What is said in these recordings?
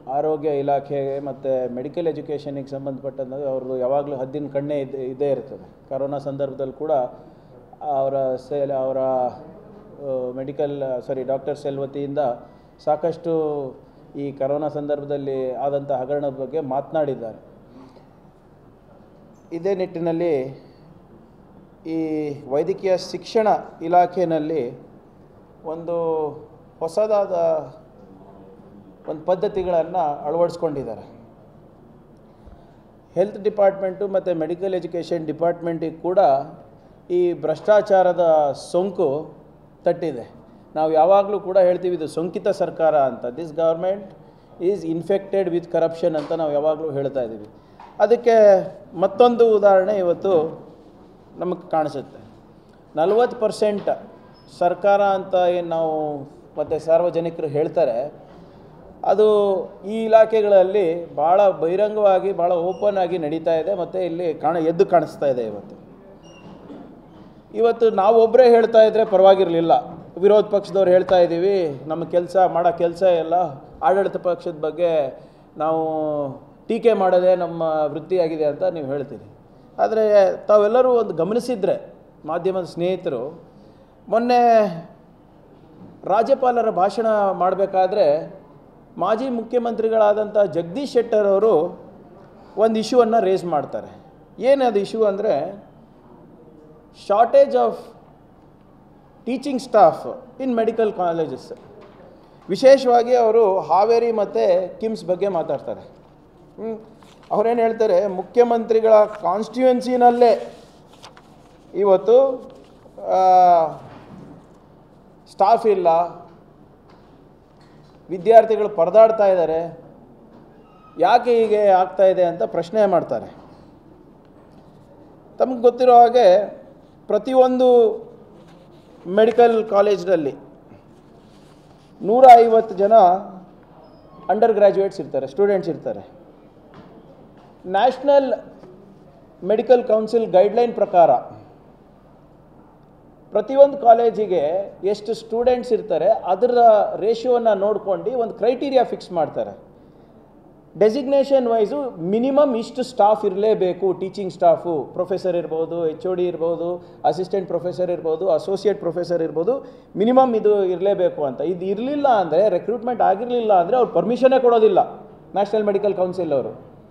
ಆರೋಗ್ಯ ಇಲಾಖೆ ಮತ್ತು ಮೆಡಿಕಲ್ ಎಜುಕೇಷನಿಗೆ ಸಂಬಂಧಪಟ್ಟಂಗೆ ಅವ್ರದ್ದು ಯಾವಾಗಲೂ ಹದ್ದಿನ ಕಣ್ಣೇ ಇದ್ದೇ ಇದ್ದೇ ಇರ್ತದೆ ಕರೋನಾ ಸಂದರ್ಭದಲ್ಲಿ ಕೂಡ ಅವರ ಸೆಲ್ ಅವರ ಮೆಡಿಕಲ್ ಸಾರಿ ಡಾಕ್ಟರ್ ಸೆಲ್ ವತಿಯಿಂದ ಸಾಕಷ್ಟು ಈ ಕರೋನಾ ಸಂದರ್ಭದಲ್ಲಿ ಆದಂಥ ಹಗರಣದ ಬಗ್ಗೆ ಮಾತನಾಡಿದ್ದಾರೆ ಇದೇ ನಿಟ್ಟಿನಲ್ಲಿ ಈ ವೈದ್ಯಕೀಯ ಶಿಕ್ಷಣ ಇಲಾಖೆಯಲ್ಲಿ ಒಂದು ಹೊಸದಾದ ಒಂದು ಪದ್ಧತಿಗಳನ್ನು ಅಳವಡಿಸ್ಕೊಂಡಿದ್ದಾರೆ ಹೆಲ್ತ್ ಡಿಪಾರ್ಟ್ಮೆಂಟು ಮತ್ತು ಮೆಡಿಕಲ್ ಎಜುಕೇಷನ್ ಡಿಪಾರ್ಟ್ಮೆಂಟಿಗೆ ಕೂಡ ಈ ಭ್ರಷ್ಟಾಚಾರದ ಸೋಂಕು ತಟ್ಟಿದೆ ನಾವು ಯಾವಾಗಲೂ ಕೂಡ ಹೇಳ್ತೀವಿ ಇದು ಸೋಂಕಿತ ಸರ್ಕಾರ ಅಂತ this government is infected with corruption ಅಂತ ನಾವು ಯಾವಾಗಲೂ ಹೇಳ್ತಾ ಇದ್ದೀವಿ ಅದಕ್ಕೆ ಮತ್ತೊಂದು ಉದಾಹರಣೆ ಇವತ್ತು ನಮಗೆ ಕಾಣಿಸುತ್ತೆ ನಲವತ್ತು ಪರ್ಸೆಂಟ್ ಸರ್ಕಾರ ಅಂತ ಏನು ನಾವು ಮತ್ತು ಸಾರ್ವಜನಿಕರು ಹೇಳ್ತಾರೆ ಅದು ಈ ಇಲಾಖೆಗಳಲ್ಲಿ ಭಾಳ ಬಹಿರಂಗವಾಗಿ ಭಾಳ ಓಪನ್ ಆಗಿ ನಡೀತಾ ಇದೆ ಮತ್ತು ಇಲ್ಲಿ ಕಾಣ ಎದ್ದು ಕಾಣಿಸ್ತಾ ಇದೆ ಇವತ್ತು ಇವತ್ತು ನಾವು ಒಬ್ಬರೇ ಹೇಳ್ತಾ ಇದ್ದರೆ ಪರವಾಗಿರಲಿಲ್ಲ ವಿರೋಧ ಪಕ್ಷದವ್ರು ಹೇಳ್ತಾ ಇದ್ದೀವಿ ನಮ್ಮ ಕೆಲಸ ಮಾಡೋ ಕೆಲಸ ಎಲ್ಲ ಆಡಳಿತ ಪಕ್ಷದ ಬಗ್ಗೆ ನಾವು ಟೀಕೆ ಮಾಡೋದೇ ನಮ್ಮ ವೃತ್ತಿಯಾಗಿದೆ ಅಂತ ನೀವು ಹೇಳ್ತೀರಿ ಆದರೆ ತಾವೆಲ್ಲರೂ ಒಂದು ಗಮನಿಸಿದರೆ ಮಾಧ್ಯಮದ ಸ್ನೇಹಿತರು ಮೊನ್ನೆ ರಾಜ್ಯಪಾಲರ ಭಾಷಣ ಮಾಡಬೇಕಾದ್ರೆ ಮಾಜಿ ಮುಖ್ಯಮಂತ್ರಿಗಳಾದಂಥ ಜಗದೀಶ್ ಶೆಟ್ಟರ್ ಅವರು ಒಂದು ಇಶ್ಯೂವನ್ನು ರೇಸ್ ಮಾಡ್ತಾರೆ ಏನದು ಇಶ್ಯೂ ಅಂದರೆ shortage of teaching staff in medical colleges ವಿಶೇಷವಾಗಿ ಅವರು ಹಾವೇರಿ ಮತ್ತು ಕಿಮ್ಸ್ ಬಗ್ಗೆ ಮಾತಾಡ್ತಾರೆ ಅವರೇನು ಹೇಳ್ತಾರೆ ಮುಖ್ಯಮಂತ್ರಿಗಳ ಕಾನ್ಸ್ಟಿಟ್ಯುವೆನ್ಸಿನಲ್ಲೇ ಇವತ್ತು ಸ್ಟಾಫ್ ಇಲ್ಲ ವಿದ್ಯಾರ್ಥಿಗಳು ಪರದಾಡ್ತಾ ಇದ್ದಾರೆ ಯಾಕೆ ಹೀಗೆ ಆಗ್ತಾ ಇದೆ ಅಂತ ಪ್ರಶ್ನೆ ಮಾಡ್ತಾರೆ ತಮಗೆ ಗೊತ್ತಿರೋ ಹಾಗೆ ಪ್ರತಿಯೊಂದು ಮೆಡಿಕಲ್ ಕಾಲೇಜ್ನಲ್ಲಿ ನೂರ ಐವತ್ತು ಜನ ಅಂಡರ್ ಗ್ರ್ಯಾಜುಯೇಟ್ಸ್ ಇರ್ತಾರೆ ಸ್ಟೂಡೆಂಟ್ಸ್ ಇರ್ತಾರೆ ನ್ಯಾಷನಲ್ ಮೆಡಿಕಲ್ ಕೌನ್ಸಿಲ್ ಗೈಡ್ಲೈನ್ ಪ್ರಕಾರ ಪ್ರತಿಯೊಂದು ಕಾಲೇಜಿಗೆ ಎಷ್ಟು ಸ್ಟೂಡೆಂಟ್ಸ್ ಇರ್ತಾರೆ ಅದರ ರೇಷಿಯೋನ ನೋಡ್ಕೊಂಡು ಒಂದು ಕ್ರೈಟೀರಿಯಾ ಫಿಕ್ಸ್ ಮಾಡ್ತಾರೆ ಡೆಸಿಗ್ನೇಷನ್ ವೈಸು ಮಿನಿಮಮ್ ಇಷ್ಟು ಸ್ಟಾಫ್ ಇರಲೇಬೇಕು ಟೀಚಿಂಗ್ ಸ್ಟಾಫು ಪ್ರೊಫೆಸರ್ ಇರ್ಬೋದು ಎಚ್ ಒ ಡಿ ಇರ್ಬೋದು ಅಸಿಸ್ಟೆಂಟ್ ಪ್ರೊಫೆಸರ್ ಇರ್ಬೋದು ಅಸೋಸಿಯೇಟ್ ಪ್ರೊಫೆಸರ್ ಇರ್ಬೋದು ಮಿನಿಮಮ್ ಇದು ಇರಲೇಬೇಕು ಅಂತ ಇದು ಇರಲಿಲ್ಲ ಅಂದರೆ ರೆಕ್ರೂಟ್ಮೆಂಟ್ ಆಗಿರಲಿಲ್ಲ ಅಂದರೆ ಅವ್ರು ಪರ್ಮಿಷನ್ನೇ ಕೊಡೋದಿಲ್ಲ ನ್ಯಾಷನಲ್ ಮೆಡಿಕಲ್ ಕೌನ್ಸಿಲ್ ಅವರು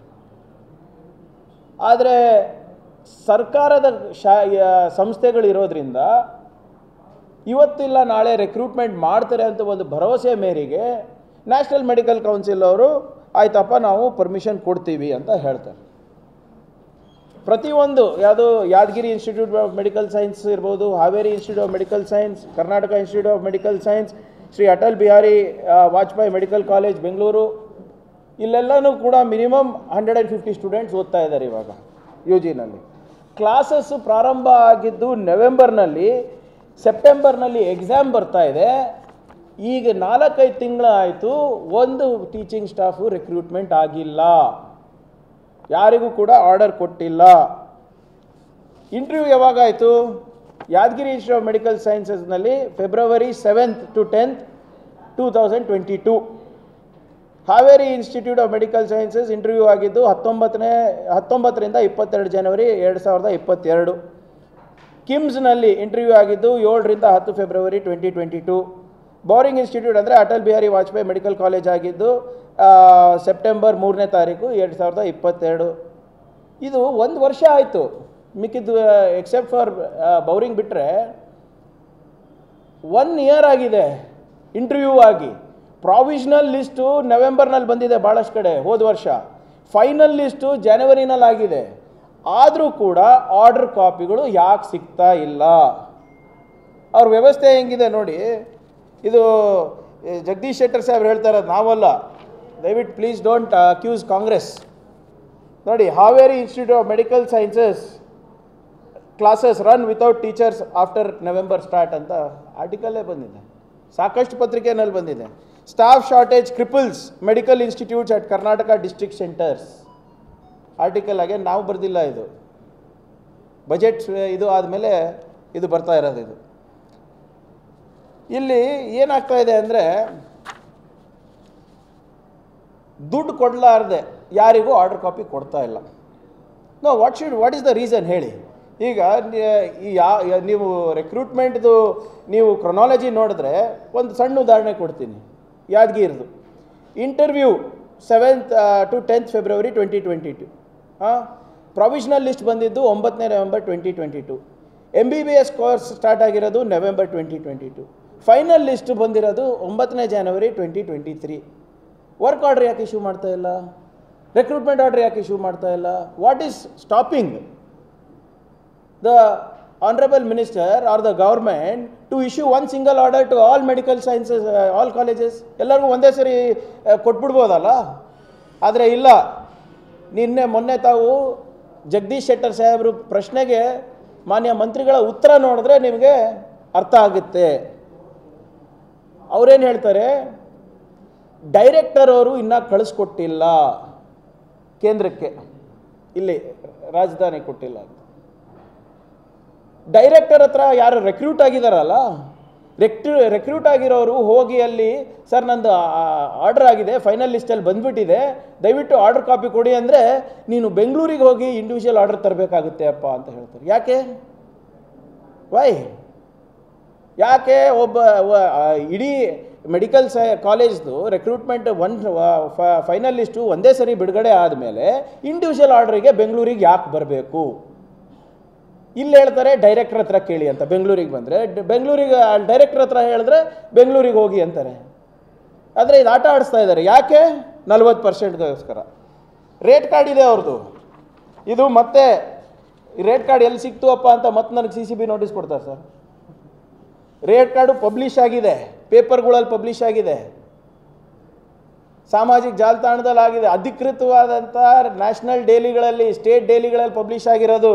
ಆದರೆ ಸರ್ಕಾರದ ಶಾ ಯ- ಸಂಸ್ಥೆಗಳಿರೋದ್ರಿಂದ ಇವತ್ತಿಲ್ಲ ನಾಳೆ ರೆಕ್ರೂಟ್ಮೆಂಟ್ ಮಾಡ್ತಾರೆ ಅಂತ ಒಂದು ಭರವಸೆ ಮೇರೆಗೆ ನ್ಯಾಷನಲ್ ಮೆಡಿಕಲ್ ಕೌನ್ಸಿಲ್ ಅವರು ಆಯ್ತಪ್ಪ ನಾವು ಪರ್ಮಿಷನ್ ಕೊಡ್ತೀವಿ ಅಂತ ಹೇಳ್ತಾರೆ ಪ್ರತಿಯೊಂದು ಯಾವುದು Yadgiri institute of medical science ಇರ್ಬೋದು Haveri institute of medical science Karnataka institute of medical science Shri Atal Bihari ಆ, ವಾಜಪೇಯಿ ಮೆಡಿಕಲ್ ಕಾಲೇಜ್ ಬೆಂಗಳೂರು ಇಲ್ಲೆಲ್ಲನೂ ಕೂಡ minimum hundred and fifty students ಓದ್ತಾ ಇದ್ದಾರೆ ಇವಾಗ ಯು ಜಿನಲ್ಲಿ ಕ್ಲಾಸಸ್ ಪ್ರಾರಂಭ ಆಗಿದ್ದು ನವೆಂಬರ್ನಲ್ಲಿ ಸೆಪ್ಟೆಂಬರ್ನಲ್ಲಿ ಎಕ್ಸಾಮ್ ಬರ್ತಾ ಇದೆ ಈಗ ನಾಲ್ಕೈದು ತಿಂಗಳು ಆಯಿತು ಒಂದು ಟೀಚಿಂಗ್ ಸ್ಟಾಫು ರಿಕ್ರೂಟ್ಮೆಂಟ್ ಆಗಿಲ್ಲ ಯಾರಿಗೂ ಕೂಡ ಆರ್ಡರ್ ಕೊಟ್ಟಿಲ್ಲ ಇಂಟರ್ವ್ಯೂ ಯಾವಾಗಾಯಿತು ಯಾದಗಿರಿ ಇನ್ಸ್ಟಿಟ್ಯೂಟ್ ಆಫ್ ಮೆಡಿಕಲ್ ಸೈನ್ಸಸ್ನಲ್ಲಿ February seventh to tenth two thousand twenty two Haveri institute of medical sciences interview ಆಗಿದ್ದು ಹತ್ತೊಂಬತ್ತನೇ ಹತ್ತೊಂಬತ್ತರಿಂದ ಇಪ್ಪತ್ತೆರಡು ಜನವರಿ ಎರಡು ಸಾವಿರದ ಇಪ್ಪತ್ತೆರಡು ಕಿಮ್ಸ್ನಲ್ಲಿ ಇಂಟರ್ವ್ಯೂ ಆಗಿದ್ದು ಏಳರಿಂದ ಹತ್ತು February twenty twenty two Bowring institute ಅಂದರೆ ಅಟಲ್ ಬಿಹಾರಿ ವಾಜಪೇಯಿ ಮೆಡಿಕಲ್ ಕಾಲೇಜ್ ಆಗಿದ್ದು ಆ, ಸೆಪ್ಟೆಂಬರ್ ಮೂರನೇ ತಾರೀಕು ಎರಡು ಸಾವಿರದ ಇಪ್ಪತ್ತೆರಡು ಇದು ಒಂದು ವರ್ಷ ಆಯಿತು ಮಿಕ್ಕಿದ್ದು ಎಕ್ಸೆಪ್ಟ್ ಫಾರ್ ಬೌರಿಂಗ್ ಬಿಟ್ಟರೆ ಒನ್ ಇಯರ್ ಆಗಿದೆ ಇಂಟರ್ವ್ಯೂ ಆಗಿ ಪ್ರಾವಿಷನಲ್ ಲಿಸ್ಟು ನವೆಂಬರ್ನಲ್ಲಿ ಬಂದಿದೆ ಭಾಳಷ್ಟು ಕಡೆ ಹೋದ ವರ್ಷ ಫೈನಲ್ ಲಿಸ್ಟು ಜನವರಿನಲ್ಲಿ ಆಗಿದೆ ಆದರೂ ಕೂಡ ಆರ್ಡರ್ ಕಾಪಿಗಳು ಯಾಕೆ ಸಿಗ್ತಾ ಇಲ್ಲ ಅವ್ರ ವ್ಯವಸ್ಥೆ ಹೆಂಗಿದೆ ನೋಡಿ ಇದು ಈ ಜಗದೀಶ್ ಶೆಟ್ಟರ್ ಸಾಹೇಬ್ರು ಹೇಳ್ತಾ ಇರೋದು ನಾವಲ್ಲ ದಯವಿಟ್ಟು ಪ್ಲೀಸ್ ಡೋಂಟ್ ಅಕ್ಯೂಸ್ ಕಾಂಗ್ರೆಸ್ ನೋಡಿ Haveri institute of medical sciences classes run without teachers after November start ಅಂತ ಆರ್ಟಿಕಲ್ಲೇ ಬಂದಿದೆ ಸಾಕಷ್ಟು ಪತ್ರಿಕೆಯಲ್ಲಿ ಬಂದಿದೆ staff shortage cripples medical institutes at Karnataka district centers article ಆಗಿ ನಾವು ಬರೆದಿಲ್ಲ ಇದು ಬಜೆಟ್ ಇದು ಆದಮೇಲೆ ಇದು ಬರ್ತಾ ಇರೋದು ಇದು ಇಲ್ಲಿ ಏನಾಗ್ತಾ ಇದೆ ಅಂದರೆ ದುಡ್ಡು ಕೊಡಲಾರ್ದೆ ಯಾರಿಗೂ ಆರ್ಡರ್ ಕಾಪಿ ಕೊಡ್ತಾ ಇಲ್ಲ no what should what is the reason ಹೇಳಿ ಈಗ ನಿ- ಈ ಯಾ ಯಾ- ನೀವು ರೆಕ್ರೂಟ್ಮೆಂಟ್ದು ನೀವು ಕ್ರೊನಾಲಜಿ ನೋಡಿದ್ರೆ ಒಂದು ಸಣ್ಣ ಉದಾಹರಣೆ ಕೊಡ್ತೀನಿ ಯಾದಗಿರ್ದು interview seventh to tenth February twenty twenty two ಹಾಂ ಪ್ರೊವಿಷನಲ್ ಲಿಸ್ಟ್ ಬಂದಿದ್ದು ಒಂಬತ್ತನೇ November twenty twenty two M B B S course start ಆಗಿರೋದು November twenty twenty two final list ಬಂದಿರೋದು ಒಂಬತ್ತನೇ ಜನವರಿ twenty twenty three work order ಯಾಕೆ issue ಮಾಡ್ತಾ ಇಲ್ಲ ರೆಕ್ರೂಟ್ಮೆಂಟ್ ಆರ್ಡರ್ ಯಾಕೆ ಇಶ್ಯೂ ಮಾಡ್ತಾ ಇಲ್ಲ what is stopping the honorable minister or the government to issue one single order to all medical sciences all colleges ಎಲ್ಲರಿಗೂ ಒಂದೇ ಸರಿ ಆ, ಕೊಟ್ಬಿಡ್ಬೋದಲ್ಲ ಆದರೆ ಇಲ್ಲ ನಿನ್ನೆ ಮೊನ್ನೆ ತಾವು ಜಗದೀಶ್ ಶೆಟ್ಟರ್ ಸಾಹೇಬರು ಪ್ರಶ್ನೆಗೆ ಮಾನ್ಯ ಮಂತ್ರಿಗಳ ಉತ್ತರ ನೋಡಿದ್ರೆ ನಿಮಗೆ ಅರ್ಥ ಆಗುತ್ತೆ ಅವರೇನು ಹೇಳ್ತಾರೆ ಡೈರೆಕ್ಟರ್ ಅವರು ಇನ್ನೂ ಕಳಿಸ್ಕೊಟ್ಟಿಲ್ಲ ಕೇಂದ್ರಕ್ಕೆ ಇಲ್ಲಿ ರಾಜಧಾನಿ ಕೊಟ್ಟಿಲ್ಲ ಅಂತ ಡೈರೆಕ್ಟರ್ ಹತ್ರ ಯಾರು ರೆಕ್ರೂಟ್ ಆಗಿದಾರಲ್ಲ ರೆಕ್ಟ್ರೂ ರೆಕ್ರೂಟ್ ಆಗಿರೋರು ಹೋಗಿ ಅಲ್ಲಿ ಸರ್ ನಂದು ಆರ್ಡರ್ ಆಗಿದೆ ಫೈನಲ್ ಲಿಸ್ಟಲ್ಲಿ ಬಂದ್ಬಿಟ್ಟಿದೆ ದಯವಿಟ್ಟು ಆರ್ಡರ್ ಕಾಪಿ ಕೊಡಿ ಅಂದರೆ ನೀನು ಬೆಂಗಳೂರಿಗೆ ಹೋಗಿ ಇಂಡಿವಿಜುವಲ್ ಆರ್ಡರ್ ತರಬೇಕಾಗುತ್ತೆ ಅಪ್ಪ ಅಂತ ಹೇಳ್ತಾರೆ ಯಾಕೆ ವೈ ಯಾಕೆ ಒಬ್ಬ ವ- ಆ, ಇಡೀ ಮೆಡಿಕಲ್ ಸೈ ಕಾಲೇಜ್ದು ರೆಕ್ರೂಟ್ಮೆಂಟ್ ಒನ್ ಫೈನಲ್ ಲಿಸ್ಟು ಒಂದೇ ಸರಿ ಬಿಡುಗಡೆ ಆದಮೇಲೆ ಇಂಡಿವಿಜುವಲ್ ಆರ್ಡ್ರಿಗೆ ಬೆಂಗಳೂರಿಗೆ ಯಾಕೆ ಬರಬೇಕು ಇಲ್ಲಿ ಹೇಳ್ತಾರೆ ಡೈರೆಕ್ಟರ್ ಹತ್ರ ಕೇಳಿ ಅಂತ ಬೆಂಗಳೂರಿಗೆ ಬಂದರೆ ಬೆಂಗಳೂರಿಗೆ ಡೈರೆಕ್ಟರ್ ಹತ್ರ ಹೇಳಿದ್ರೆ ಬೆಂಗಳೂರಿಗೆ ಹೋಗಿ ಅಂತಾರೆ ಆದರೆ ಇದು ಆಟ ಆಡಿಸ್ತಾ ಇದ್ದಾರೆ ಯಾಕೆ ನಲ್ವತ್ತು ಪರ್ಸೆಂಟ್ಗೋಸ್ಕರ ರೇಟ್ ಕಾರ್ಡ್ ಇದೆ ಅವ್ರದ್ದು ಇದು ಮತ್ತೆ ಈ ರೇಟ್ ಕಾರ್ಡ್ ಎಲ್ಲಿ ಸಿಕ್ತು ಅಪ್ಪ ಅಂತ ಮತ್ತೆ ನನಗೆ ಸಿ ಸಿ ಬಿ ನೋಟಿಸ್ ಕೊಡ್ತಾರೆ ಸರ್ ರೇಟ್ ಕಾರ್ಡು ಪಬ್ಲಿಷ್ ಆಗಿದೆ ಪೇಪರ್ಗಳಲ್ಲಿ ಪಬ್ಲಿಷ್ ಆಗಿದೆ ಸಾಮಾಜಿಕ ಜಾಲತಾಣದಲ್ಲಿ ಆಗಿದೆ ಅಧಿಕೃತವಾದಂಥ ನ್ಯಾಷನಲ್ ಡೈಲಿಗಳಲ್ಲಿ ಸ್ಟೇಟ್ ಡೈಲಿಗಳಲ್ಲಿ ಪಬ್ಲಿಷ್ ಆಗಿರೋದು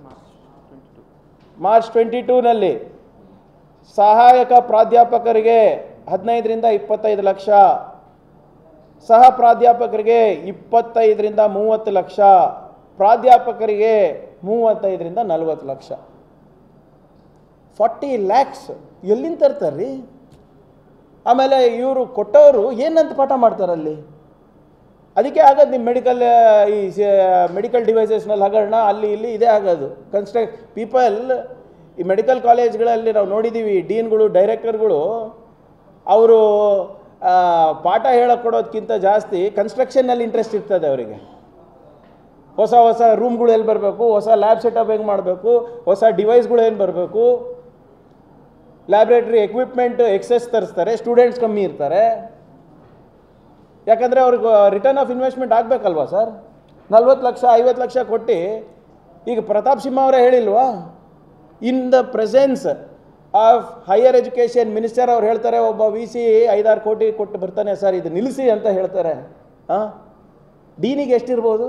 ಮಾರ್ಚ್ ಟ್ವೆಂಟಿ ಟೂನಲ್ಲಿ ಸಹಾಯಕ ಪ್ರಾಧ್ಯಾಪಕರಿಗೆ ಹದಿನೈದರಿಂದ ಇಪ್ಪತ್ತೈದು ಲಕ್ಷ ಸಹ ಪ್ರಾಧ್ಯಾಪಕರಿಗೆ ಇಪ್ಪತ್ತೈದರಿಂದ ಮೂವತ್ತು ಲಕ್ಷ ಪ್ರಾಧ್ಯಾಪಕರಿಗೆ ಮೂವತ್ತೈದರಿಂದ ನಲವತ್ತು ಲಕ್ಷ ಫಾರ್ಟಿ ಲ್ಯಾಕ್ಸ್ ಎಲ್ಲಿಂದ ತರ್ತಾರ್ರಿ ಆಮೇಲೆ ಇವರು ಕೊಟ್ಟವರು ಏನಂತ ಪಾಠ ಮಾಡ್ತಾರಲ್ಲಿ ಅದಕ್ಕೆ ಆಗೋದು ನಿಮ್ಮ ಮೆಡಿಕಲ್ ಈ ಮೆಡಿಕಲ್ ಡಿವೈಸಸ್ನಲ್ಲಿ ಹಗರಣ ಅಲ್ಲಿ ಇಲ್ಲಿ ಇದೇ ಆಗೋದು ಕನ್ಸ್ಟ್ರಕ್ ಪೀಪಲ್ ಈ ಮೆಡಿಕಲ್ ಕಾಲೇಜ್ಗಳಲ್ಲಿ ನಾವು ನೋಡಿದ್ದೀವಿ ಡೀನ್ಗಳು ಡೈರೆಕ್ಟರ್ಗಳು ಅವರು ಪಾಠ ಹೇಳಕ್ಕೆ ಕೊಡೋದಕ್ಕಿಂತ ಜಾಸ್ತಿ ಕನ್ಸ್ಟ್ರಕ್ಷನ್ನಲ್ಲಿ ಇಂಟ್ರೆಸ್ಟ್ ಇರ್ತದೆ ಅವರಿಗೆ ಹೊಸ ಹೊಸ ರೂಮ್ಗಳು ಎಲ್ಲಿ ಬರಬೇಕು ಹೊಸ ಲ್ಯಾಬ್ ಸೆಟಪ್ ಹೆಂಗೆ ಮಾಡಬೇಕು ಹೊಸ ಡಿವೈಸ್ಗಳು ಏನು ಬರಬೇಕು ಲ್ಯಾಬ್ರೇಟ್ರಿ ಎಕ್ವಿಪ್ಮೆಂಟ್ ಎಕ್ಸೆಸ್ ತರಿಸ್ತಾರೆ ಸ್ಟೂಡೆಂಟ್ಸ್ ಕಮ್ಮಿ ಇರ್ತಾರೆ ಯಾಕಂದರೆ ಅವ್ರಿಗೆ ರಿಟರ್ನ್ ಆಫ್ ಇನ್ವೆಸ್ಟ್ಮೆಂಟ್ ಆಗಬೇಕಲ್ವಾ ಸರ್ ನಲ್ವತ್ತು ಲಕ್ಷ ಐವತ್ತು ಲಕ್ಷ ಕೊಟ್ಟು ಈಗ ಪ್ರತಾಪ್ ಸಿಂಹ ಅವರೇ ಹೇಳಿಲ್ವಾ in the presence of higher education minister ಅವ್ರು ಹೇಳ್ತಾರೆ ಒಬ್ಬ ವಿ ಸಿ ಐದಾರು ಕೋಟಿ ಕೊಟ್ಟು ಬರ್ತಾನೆ ಸರ್ ಇದು ನಿಲ್ಲಿಸಿ ಅಂತ ಹೇಳ್ತಾರೆ ಹಾಂ ಡೀನಿಗೆ ಎಷ್ಟಿರ್ಬೋದು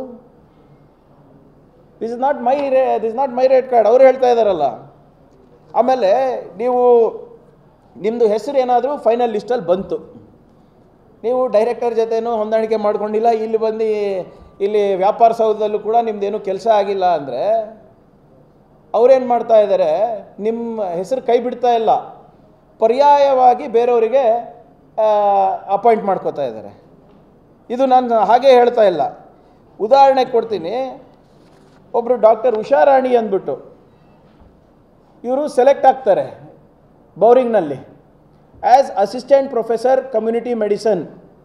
this is not my ray this not my rate card ಅವ್ರು ಹೇಳ್ತಾ ಇದ್ದಾರಲ್ಲ ಆಮೇಲೆ ನೀವು ನಿಮ್ಮದು ಹೆಸರು ಏನಾದರೂ ಫೈನಲ್ ಲಿಸ್ಟಲ್ಲಿ ಬಂತು ನೀವು ಡೈರೆಕ್ಟರ್ ಜೊತೆನೂ ಹೊಂದಾಣಿಕೆ ಮಾಡ್ಕೊಂಡಿಲ್ಲ ಇಲ್ಲಿ ಬಂದು ಇಲ್ಲಿ ವ್ಯಾಪಾರ ಸೌಧದಲ್ಲೂ ಕೂಡ ನಿಮ್ಮದೇನು ಕೆಲಸ ಆಗಿಲ್ಲ ಅಂದರೆ ಅವ್ರೇನು ಮಾಡ್ತಾ ಇದ್ದಾರೆ ನಿಮ್ಮ ಹೆಸರು ಕೈ ಬಿಡ್ತಾ ಇಲ್ಲ ಪರ್ಯಾಯವಾಗಿ ಬೇರೆಯವರಿಗೆ ಅಪಾಯಿಂಟ್ ಮಾಡ್ಕೋತಾ ಇದ್ದಾರೆ ಇದು ನಾನು ಹಾಗೆ ಹೇಳ್ತಾ ಇಲ್ಲ ಉದಾಹರಣೆ ಕೊಡ್ತೀನಿ ಒಬ್ಬರು ಡಾಕ್ಟರ್ ಉಷಾರಾಣಿ ಅಂದ್ಬಿಟ್ಟು ಇವರು ಸೆಲೆಕ್ಟ್ ಆಗ್ತಾರೆ ಬೌರಿಂಗ್ನಲ್ಲಿ as assistant professor community medicine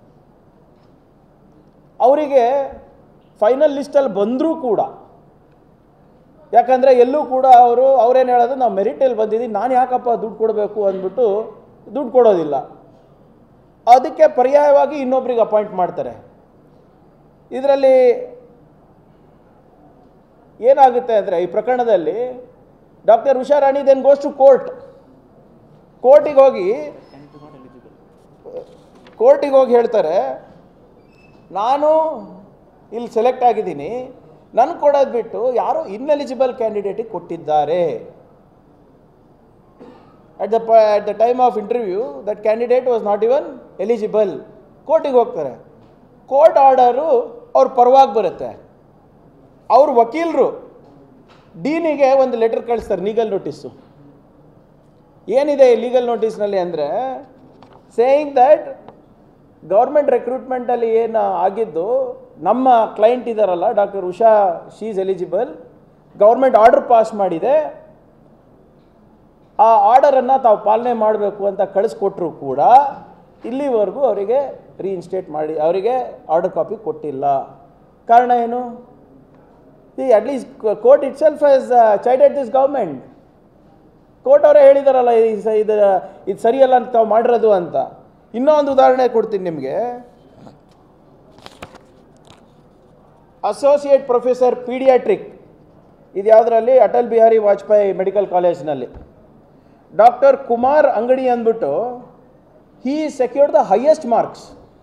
ಅವರಿಗೆ ಫೈನಲ್ ಲಿಸ್ಟಲ್ಲಿ ಬಂದರೂ ಕೂಡ ಯಾಕಂದರೆ ಎಲ್ಲೂ ಕೂಡ ಅವರು ಅವ್ರೇನು ಹೇಳೋದು ನಾವು ಮೆರಿಟಲ್ಲಿ ಬಂದಿದ್ದೀವಿ ನಾನು ಯಾಕಪ್ಪ ದುಡ್ಡು ಕೊಡಬೇಕು ಅಂದ್ಬಿಟ್ಟು ದುಡ್ಡು ಕೊಡೋದಿಲ್ಲ ಅದಕ್ಕೆ ಪರ್ಯಾಯವಾಗಿ ಇನ್ನೊಬ್ರಿಗೆ ಅಪಾಯಿಂಟ್ ಮಾಡ್ತಾರೆ ಇದರಲ್ಲಿ ಏನಾಗುತ್ತೆ ಅಂದರೆ ಈ ಪ್ರಕರಣದಲ್ಲಿ doctor Usharani then goes to court ಕೋರ್ಟಿಗೆ ಹೋಗಿ ಕೋರ್ಟಿಗೆ ಹೋಗಿ ಹೇಳ್ತಾರೆ ನಾನು ಇಲ್ಲಿ ಸೆಲೆಕ್ಟ್ ಆಗಿದ್ದೀನಿ ನನ್ಗೆ ಕೊಡೋದು ಬಿಟ್ಟು ಯಾರೋ ಇನ್ಎಲಿಜಿಬಲ್ ಕ್ಯಾಂಡಿಡೇಟಿಗೆ ಕೊಟ್ಟಿದ್ದಾರೆ ಅಟ್ ದ ಪ at the time of interview that candidate was not even eligible ಕೋರ್ಟಿಗೆ ಹೋಗ್ತಾರೆ ಕೋರ್ಟ್ ಆರ್ಡರು ಅವ್ರ ಪರವಾಗಿ ಬರುತ್ತೆ ಅವ್ರ ವಕೀಲರು ಡೀನಿಗೆ ಒಂದು ಲೆಟರ್ ಕಳಿಸ್ತಾರೆ ಲೀಗಲ್ ನೋಟಿಸು ಏನಿದೆ ಈ ಲೀಗಲ್ ನೋಟಿಸ್ನಲ್ಲಿ ಅಂದರೆ ಸೇಯಿಂಗ್ ದಟ್ ಗೌರ್ಮೆಂಟ್ ರೆಕ್ರೂಟ್ಮೆಂಟಲ್ಲಿ ಏನು ಆಗಿದ್ದು ನಮ್ಮ ಕ್ಲೈಂಟ್ ಇದ್ದಾರಲ್ಲ doctor Usha she is eligible government order pass ಮಾಡಿದೆ ಆ ಆರ್ಡರನ್ನು ತಾವು ಪಾಲನೆ ಮಾಡಬೇಕು ಅಂತ ಕಳಿಸ್ಕೊಟ್ರು ಕೂಡ ಇಲ್ಲಿವರೆಗೂ ಅವರಿಗೆ ರೀಇನ್ಸ್ಟೇಟ್ ಮಾಡಿ ಅವರಿಗೆ ಆರ್ಡರ್ ಕಾಪಿ ಕೊಟ್ಟಿಲ್ಲ ಕಾರಣ ಏನು ಈ at least court itself has chided this government court ಅವರೇ ಹೇಳಿದಾರಲ್ಲ ಈ ಸ- ಇದು ಇದು ಸರಿಯಲ್ಲ ಅಂತ ತಾವು ಮಾಡಿರೋದು ಅಂತ ಇನ್ನೂ ಒಂದು ಉದಾಹರಣೆ ಕೊಡ್ತೀನಿ ನಿಮಗೆ ಅಸೋಸಿಯೇಟ್ ಪ್ರೊಫೆಸರ್ ಪೀಡಿಯಾಟ್ರಿಕ್ ಇದು ಯಾವುದರಲ್ಲಿ ಅಟಲ್ ಬಿಹಾರಿ ವಾಜಪೇಯಿ ಮೆಡಿಕಲ್ ಕಾಲೇಜ್ನಲ್ಲಿ ಡಾಕ್ಟರ್ ಕುಮಾರ್ ಅಂಗಡಿ ಅಂದ್ಬಿಟ್ಟು he secured the highest marks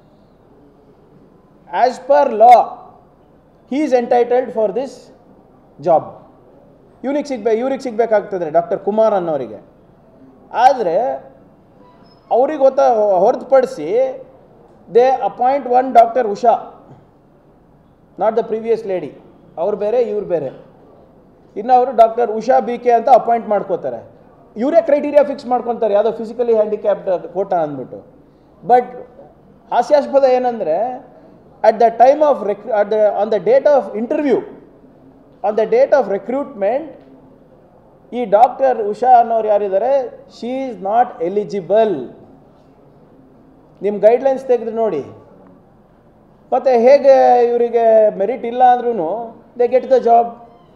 as per law he is entitled for this job ಇವ್ನಿಗೆ ಸಿಗ್ಬೇಕು ಇವ್ರಿಗೆ ಸಿಗಬೇಕಾಗ್ತದೆ ಡಾಕ್ಟರ್ ಕುಮಾರ್ ಅನ್ನೋರಿಗೆ ಆದರೆ ಅವ್ರಿಗೆ ಗೊತ್ತ ಹೊರತುಪಡಿಸಿ they appoint one doctor Usha not the previous lady ಅವ್ರು ಬೇರೆ ಇವ್ರು ಬೇರೆ ಇನ್ನು ಅವರು ಡಾಕ್ಟರ್ ಉಷಾ ಬಿ ಕೆ ಅಂತ ಅಪಾಯಿಂಟ್ ಮಾಡ್ಕೋತಾರೆ ಇವರೇ ಕ್ರೈಟೀರಿಯಾ ಫಿಕ್ಸ್ ಮಾಡ್ಕೊತಾರೆ ಯಾವುದೋ ಫಿಸಿಕಲಿ ಹ್ಯಾಂಡಿಕ್ಯಾಪ್ಡ್ ಕೋಟ ಅಂದ್ಬಿಟ್ಟು ಬಟ್ ಹಾಸ್ಯಾಸ್ಪದ ಏನಂದರೆ ಅಟ್ ದ ಟೈಮ್ ಆಫ್ ರೆಕ್ at the on the date of interview on the date of recruitment ಈ ಡಾಕ್ಟರ್ ಉಷಾ ಅನ್ನೋರು ಯಾರಿದ್ದಾರೆ ಶೀ ಈಸ್ ನಾಟ್ ಎಲಿಜಿಬಲ್ ನಿಮ್ಮ ಗೈಡ್ಲೈನ್ಸ್ ತೆಗೆದು ನೋಡಿ ಮತ್ತು ಹೇಗೆ ಇವರಿಗೆ ಮೆರಿಟ್ ಇಲ್ಲ ಅಂದ್ರೂ ದೇ ಗೆಟ್ ದ ಜಾಬ್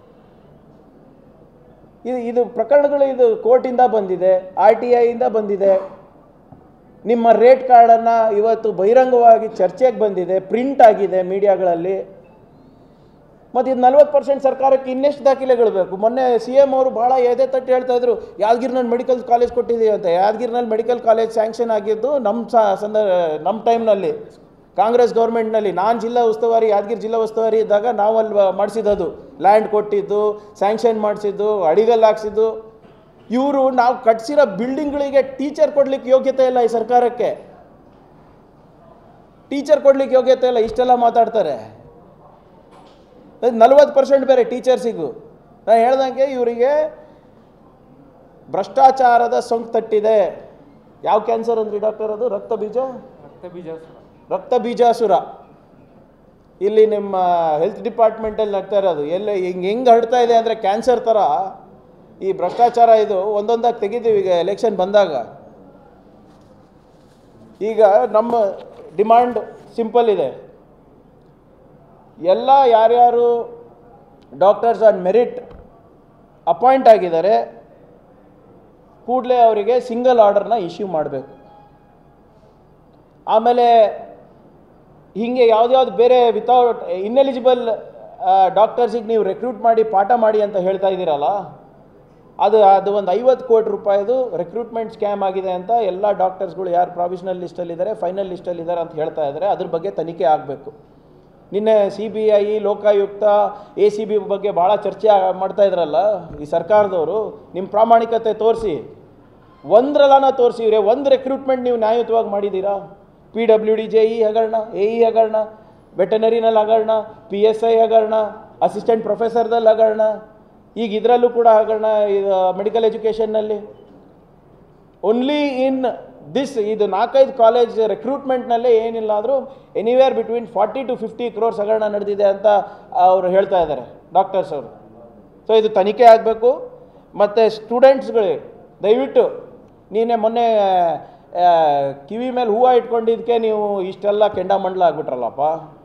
ಇದು ಇದು ಪ್ರಕರಣಗಳು ಇದು ಕೋರ್ಟಿಂದ ಬಂದಿದೆ ಆರ್ ಟಿ ಐಯಿಂದ ಬಂದಿದೆ ನಿಮ್ಮ ರೇಟ್ ಕಾರ್ಡನ್ನು ಇವತ್ತು ಬಹಿರಂಗವಾಗಿ ಚರ್ಚೆಗೆ ಬಂದಿದೆ ಪ್ರಿಂಟ್ ಆಗಿದೆ ಮೀಡಿಯಾಗಳಲ್ಲಿ ಮತ್ತು ಇದು ನಲ್ವತ್ತು ಪರ್ಸೆಂಟ್ ಸರ್ಕಾರಕ್ಕೆ ಇನ್ನೆಷ್ಟು ದಾಖಲೆಗಳು ಬೇಕು ಮೊನ್ನೆ ಸಿ ಎಮ್ ಅವರು ಭಾಳ ಎದೆ ತಟ್ಟಿ ಹೇಳ್ತಾ ಇದ್ರು ಯಾದಗಿರಿನಲ್ಲಿ ಮೆಡಿಕಲ್ ಕಾಲೇಜ್ ಕೊಟ್ಟಿದ್ದೀವಿ ಅಂತ ಯಾದಗಿರಿನಲ್ಲಿ ಮೆಡಿಕಲ್ ಕಾಲೇಜ್ ಸ್ಯಾಂಕ್ಷನ್ ಆಗಿದ್ದು ನಮ್ಮ ಸ ಸಂದ ನಮ್ಮ ಟೈಮ್ನಲ್ಲಿ ಕಾಂಗ್ರೆಸ್ ಗೌರ್ಮೆಂಟ್ನಲ್ಲಿ ನಾನು ಜಿಲ್ಲಾ ಉಸ್ತುವಾರಿ ಯಾದಗಿರಿ ಜಿಲ್ಲಾ ಉಸ್ತುವಾರಿ ಇದ್ದಾಗ ನಾವು ಅಲ್ಲಿ ಮಾಡಿಸಿದ್ದು ಲ್ಯಾಂಡ್ ಕೊಟ್ಟಿದ್ದು ಸ್ಯಾಂಕ್ಷನ್ ಮಾಡಿಸಿದ್ದು ಅಡಿಗಲ್ ಹಾಕ್ಸಿದ್ದು ಇವರು ನಾವು ಕಟ್ಸಿರೋ ಬಿಲ್ಡಿಂಗ್ಗಳಿಗೆ ಟೀಚರ್ ಕೊಡ್ಲಿಕ್ಕೆ ಯೋಗ್ಯತೆ ಇಲ್ಲ ಈ ಸರ್ಕಾರಕ್ಕೆ ಟೀಚರ್ ಕೊಡ್ಲಿಕ್ಕೆ ಯೋಗ್ಯತೆ ಇಲ್ಲ ಇಷ್ಟೆಲ್ಲ ಮಾತಾಡ್ತಾರೆ ನಲ್ವತ್ತು ಪರ್ಸೆಂಟ್ ಬೇರೆ ಟೀಚರ್ಸಿಗೂ ನಾನು ಹೇಳ್ದಂಗೆ ಇವರಿಗೆ ಭ್ರಷ್ಟಾಚಾರದ ಸೋಂಕು ತಟ್ಟಿದೆ ಯಾವ ಕ್ಯಾನ್ಸರ್ ಅಂದ್ರಿ ಡಾಕ್ಟರ್ ಅದು ರಕ್ತ ಬೀಜ ರಕ್ತ ಬೀಜಾಸುರ ಇಲ್ಲಿ ನಿಮ್ಮ ಹೆಲ್ತ್ ಡಿಪಾರ್ಟ್ಮೆಂಟಲ್ಲಿ ನಗ್ತಾ ಇರೋದು ಎಲ್ಲ ಹಿಂಗೆ ಹೆಂಗೆ ಹರಡ್ತಾ ಇದೆ ಅಂದರೆ ಕ್ಯಾನ್ಸರ್ ಥರ ಈ ಭ್ರಷ್ಟಾಚಾರ ಇದು ಒಂದೊಂದಾಗಿ ತೆಗಿತೀವಿ ಈಗ ಎಲೆಕ್ಷನ್ ಬಂದಾಗ ಈಗ ನಮ್ಮ ಡಿಮಾಂಡ್ ಸಿಂಪಲ್ ಇದೆ ಎಲ್ಲ ಯಾರ್ಯಾರು ಡಾಕ್ಟರ್ಸ್ ಆನ್ ಮೆರಿಟ್ ಅಪಾಯಿಂಟ್ ಆಗಿದ್ದಾರೆ ಕೂಡಲೇ ಅವರಿಗೆ ಸಿಂಗಲ್ ಆರ್ಡರ್ನ ಇಶ್ಯೂ ಮಾಡಬೇಕು ಆಮೇಲೆ ಹೀಗೆ ಯಾವ್ದ್ಯಾವ್ದು ಬೇರೆ ವಿತೌಟ್ ಇನ್ಎಲಿಜಿಬಲ್ ಡಾಕ್ಟರ್ಸಿಗೆ ನೀವು ರೆಕ್ರೂಟ್ ಮಾಡಿ ಪಾಠ ಮಾಡಿ ಅಂತ ಹೇಳ್ತಾ ಇದ್ದೀರಲ್ಲ ಅದು ಅದು ಒಂದು ಐವತ್ತು ಕೋಟಿ ರೂಪಾಯಿದು ರೆಕ್ರೂಟ್ಮೆಂಟ್ ಸ್ಕ್ಯಾಮ್ ಆಗಿದೆ ಅಂತ ಎಲ್ಲ ಡಾಕ್ಟರ್ಸ್ಗಳು ಯಾರು ಪ್ರಾವಿಷನಲ್ ಲಿಸ್ಟಲ್ಲಿದ್ದಾರೆ ಫೈನಲ್ ಲಿಸ್ಟಲ್ಲಿದ್ದಾರೆ ಅಂತ ಹೇಳ್ತಾ ಇದ್ದಾರೆ ಅದ್ರ ಬಗ್ಗೆ ತನಿಖೆ ಆಗಬೇಕು ನಿನ್ನೆ C B I Lokayukta A C B ಬಗ್ಗೆ ಭಾಳ ಚರ್ಚೆ ಆ- ಮಾಡ್ತಾ ಇದ್ರಲ್ಲ ಈ ಸರ್ಕಾರದವರು ನಿಮ್ಮ ಪ್ರಾಮಾಣಿಕತೆ ತೋರಿಸಿ ಒಂದ್ರಲ್ಲನ ತೋರಿಸಿವ್ರೆ ಒಂದು ರೆಕ್ರೂಟ್ಮೆಂಟ್ ನೀವು ನ್ಯಾಯಯುತವಾಗಿ ಮಾಡಿದ್ದೀರಾ P W D J E ಹಗರಣ ಎ ಇ ಹಗರಣ ವೆಟನರಿನಲ್ಲಿ ಹಗರಣ ಪಿ ಎಸ್ ಐ ಹಗರಣ ಅಸಿಸ್ಟೆಂಟ್ ಪ್ರೊಫೆಸರ್ದಲ್ಲಿ ಹಗರಣ ಈಗ ಇದರಲ್ಲೂ ಕೂಡ ಹಗರಣ ಇದು ಮೆಡಿಕಲ್ ಎಜುಕೇಷನ್ನಲ್ಲಿ ಓನ್ಲಿ ಇನ್ ದಿಸ್ ಇದು ನಾಲ್ಕೈದು ಕಾಲೇಜ್ ರೆಕ್ರೂಟ್ಮೆಂಟ್ನಲ್ಲೇ ಏನಿಲ್ಲ ಆದರೂ anywhere between forty to fifty crores ಹಗರಣ ನಡೆದಿದೆ ಅಂತ ಅವರು ಹೇಳ್ತಾ ಇದ್ದಾರೆ ಡಾಕ್ಟರ್ಸ್ ಅವರು ಸೊ ಇದು ತನಿಖೆ ಆಗಬೇಕು ಮತ್ತು ಸ್ಟೂಡೆಂಟ್ಸ್ಗಳಿಗೆ ದಯವಿಟ್ಟು ನೀನೆ ಮೊನ್ನೆ ಆ, ಕಿವಿ ಮೇಲೆ ಹೂವು ಇಟ್ಕೊಂಡಿದ್ದಕ್ಕೆ ನೀವು ಇಷ್ಟೆಲ್ಲ ಕೆಂಡಾಮಂಡಲ ಆಗ್ಬಿಟ್ರಲ್ಲಪ್ಪ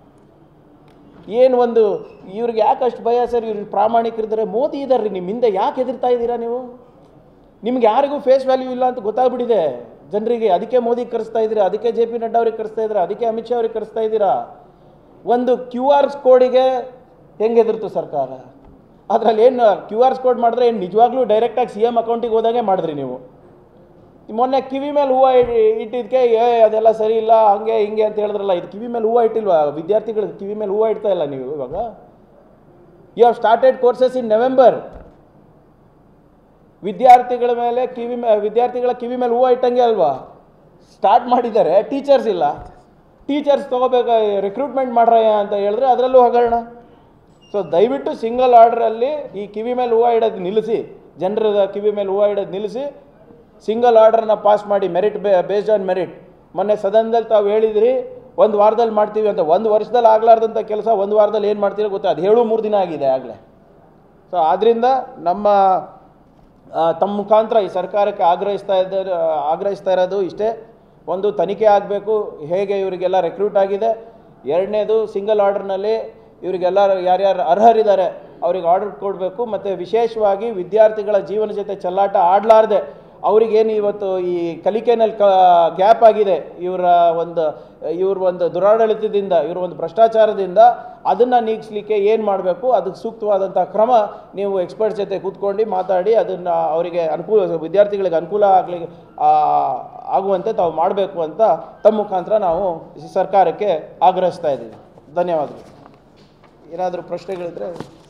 ಏನು ಒಂದು ಇವ್ರಿಗೆ ಯಾಕೆ ಅಷ್ಟು ಭಯ ಸರ್ ಇವ್ರಿಗೆ ಪ್ರಾಮಾಣಿಕರಿದ್ದಾರೆ ಮೋದಿ ಇದ್ದಾರೆ ನಿಮ್ಮ ಹಿಂದೆ ಯಾಕೆ ಹೆದರ್ತಾ ಇದ್ದೀರಾ ನೀವು ನಿಮ್ಗೆ ಯಾರಿಗೂ ಫೇಸ್ ವ್ಯಾಲ್ಯೂ ಇಲ್ಲ ಅಂತ ಗೊತ್ತಾಗ್ಬಿಟ್ಟಿದೆ ಜನರಿಗೆ ಅದಕ್ಕೆ ಮೋದಿ ಕರೆಸ್ತಾ ಇದ್ದೀರಾ ಅದಕ್ಕೆ ಜೆ ಪಿ ನಡ್ಡಾ ಅವ್ರಿಗೆ ಕರೆಸ್ತಾ ಇದ್ದೀರಾ ಅದಕ್ಕೆ ಅಮಿತ್ ಶಾ ಅವ್ರಿಗೆ ಕರೆಸ್ತಾ ಇದ್ದೀರಾ ಒಂದು ಕ್ಯೂ ಆರ್ ಕೋಡಿಗೆ ಹೆಂಗೆ ಹೆದರ್ತು ಸರ್ಕಾರ ಅದರಲ್ಲಿ ಏನು ಕ್ಯೂ ಆರ್ ಕೋಡ್ ಮಾಡಿದ್ರೆ ಏನು ನಿಜವಾಗ್ಲೂ ಡೈರೆಕ್ಟಾಗಿ ಸಿ ಎಮ್ ಅಕೌಂಟಿಗೆ ಹೋದಾಗೆ ಮಾಡಿದ್ರಿ ನೀವು ಮೊನ್ನೆ ಕಿವಿ ಮೇಲೆ ಹೂವು ಇಟ್ಟಿದ್ದಕ್ಕೆ ಏ ಅದೆಲ್ಲ ಸರಿ ಇಲ್ಲ ಹಂಗೆ ಹಿಂಗೆ ಅಂತ ಹೇಳಿದ್ರಲ್ಲ ಇದು ಕಿವಿ ಮೇಲೆ ಹೂವು ಇಟ್ಟಿಲ್ವಾ ವಿದ್ಯಾರ್ಥಿಗಳು ಕಿವಿ ಮೇಲೆ ಹೂವು ಇಡ್ತಾ ಇಲ್ಲ ನೀವು ಇವಾಗ you have started courses in November ವಿದ್ಯಾರ್ಥಿಗಳ ಮೇಲೆ ಕಿವಿ ಮೇ ವಿದ್ಯಾರ್ಥಿಗಳ ಕಿವಿ ಮೇಲೆ ಹೂವು ಇಟ್ಟಂಗೆ ಅಲ್ವಾ ಸ್ಟಾರ್ಟ್ ಮಾಡಿದ್ದಾರೆ ಟೀಚರ್ಸ್ ಇಲ್ಲ ಟೀಚರ್ಸ್ ತೊಗೋಬೇಕು ರಿಕ್ರೂಟ್ಮೆಂಟ್ ಮಾಡ್ರಯ್ಯ ಅಂತ ಹೇಳಿದ್ರೆ ಅದರಲ್ಲೂ ಹಗರಣ ಸೊ ದಯವಿಟ್ಟು ಸಿಂಗಲ್ ಆರ್ಡ್ರಲ್ಲಿ ಈ ಕಿವಿ ಮೇಲೆ ಹೂವು ಇಡೋದು ನಿಲ್ಲಿಸಿ ಜನರ ಕಿವಿ ಮೇಲೆ ಹೂವು ಇಡೋದು ನಿಲ್ಲಿಸಿ ಸಿಂಗಲ್ ಆರ್ಡರ್ನ ಪಾಸ್ ಮಾಡಿ ಮೆರಿಟ್ ಬೇ ಬೇಸ್ಡ್ ಆನ್ ಮೆರಿಟ್ ಮೊನ್ನೆ ಸದನದಲ್ಲಿ ತಾವು ಹೇಳಿದ್ರಿ ಒಂದು ವಾರದಲ್ಲಿ ಮಾಡ್ತೀವಿ ಅಂತ ಒಂದು ವರ್ಷದಲ್ಲಿ ಆಗ್ಲಾರ್ದಂಥ ಕೆಲಸ ಒಂದು ವಾರದಲ್ಲಿ ಏನು ಮಾಡ್ತೀರೋ ಗೊತ್ತಾ ಅದು ಹೇಳು ಮೂರು ದಿನ ಆಗಿದೆ ಆಗಲೇ ಸೊ ಆದ್ದರಿಂದ ನಮ್ಮ ಆ, ತಮ್ಮ ಮುಖಾಂತರ ಈ ಸರ್ಕಾರಕ್ಕೆ ಆಗ್ರಹಿಸ್ತಾ ಇದ್ದ ಆಗ್ರಹಿಸ್ತಾ ಇರೋದು ಇಷ್ಟೇ ಒಂದು ತನಿಖೆ ಆಗಬೇಕು ಹೇಗೆ ಇವರಿಗೆಲ್ಲ ರೆಕ್ರೂಟ್ ಆಗಿದೆ ಎರಡನೇದು ಸಿಂಗಲ್ ಆರ್ಡರ್ನಲ್ಲಿ ಇವರಿಗೆಲ್ಲ ಯಾರ್ಯಾರು ಅರ್ಹರಿದ್ದಾರೆ ಅವ್ರಿಗೆ ಆರ್ಡರ್ ಕೊಡಬೇಕು ಮತ್ತು ವಿಶೇಷವಾಗಿ ವಿದ್ಯಾರ್ಥಿಗಳ ಜೀವನ ಜೊತೆ ಚೆಲ್ಲಾಟ ಆಡಲಾರ್ದೆ ಅವ್ರಿಗೇನು ಇವತ್ತು ಈ ಕಲಿಕೆನಲ್ಲಿ ಕ ಗ್ಯಾಪ್ ಆಗಿದೆ ಇವರ ಒಂದು ಇವ್ರ ಒಂದು ದುರಾಡಳಿತದಿಂದ ಇವ್ರ ಒಂದು ಭ್ರಷ್ಟಾಚಾರದಿಂದ ಅದನ್ನು ನೀಗಿಸ್ಲಿಕ್ಕೆ ಏನು ಮಾಡಬೇಕು ಅದಕ್ಕೆ ಸೂಕ್ತವಾದಂಥ ಕ್ರಮ ನೀವು ಎಕ್ಸ್ಪರ್ಟ್ಸ್ ಜೊತೆ ಕೂತ್ಕೊಂಡು ಮಾತಾಡಿ ಅದನ್ನು ಅವರಿಗೆ ಅನುಕೂಲ ವಿದ್ಯಾರ್ಥಿಗಳಿಗೆ ಅನುಕೂಲ ಆಗಲಿ ಆಗುವಂತೆ ತಾವು ಮಾಡಬೇಕು ಅಂತ ತಮ್ಮ ಮುಖಾಂತರ ನಾವು ಈ ಸರ್ಕಾರಕ್ಕೆ ಆಗ್ರಹಿಸ್ತಾ ಇದ್ದೀವಿ ಧನ್ಯವಾದಗಳು ಏನಾದರೂ ಪ್ರಶ್ನೆಗಳಿದ್ದರೆ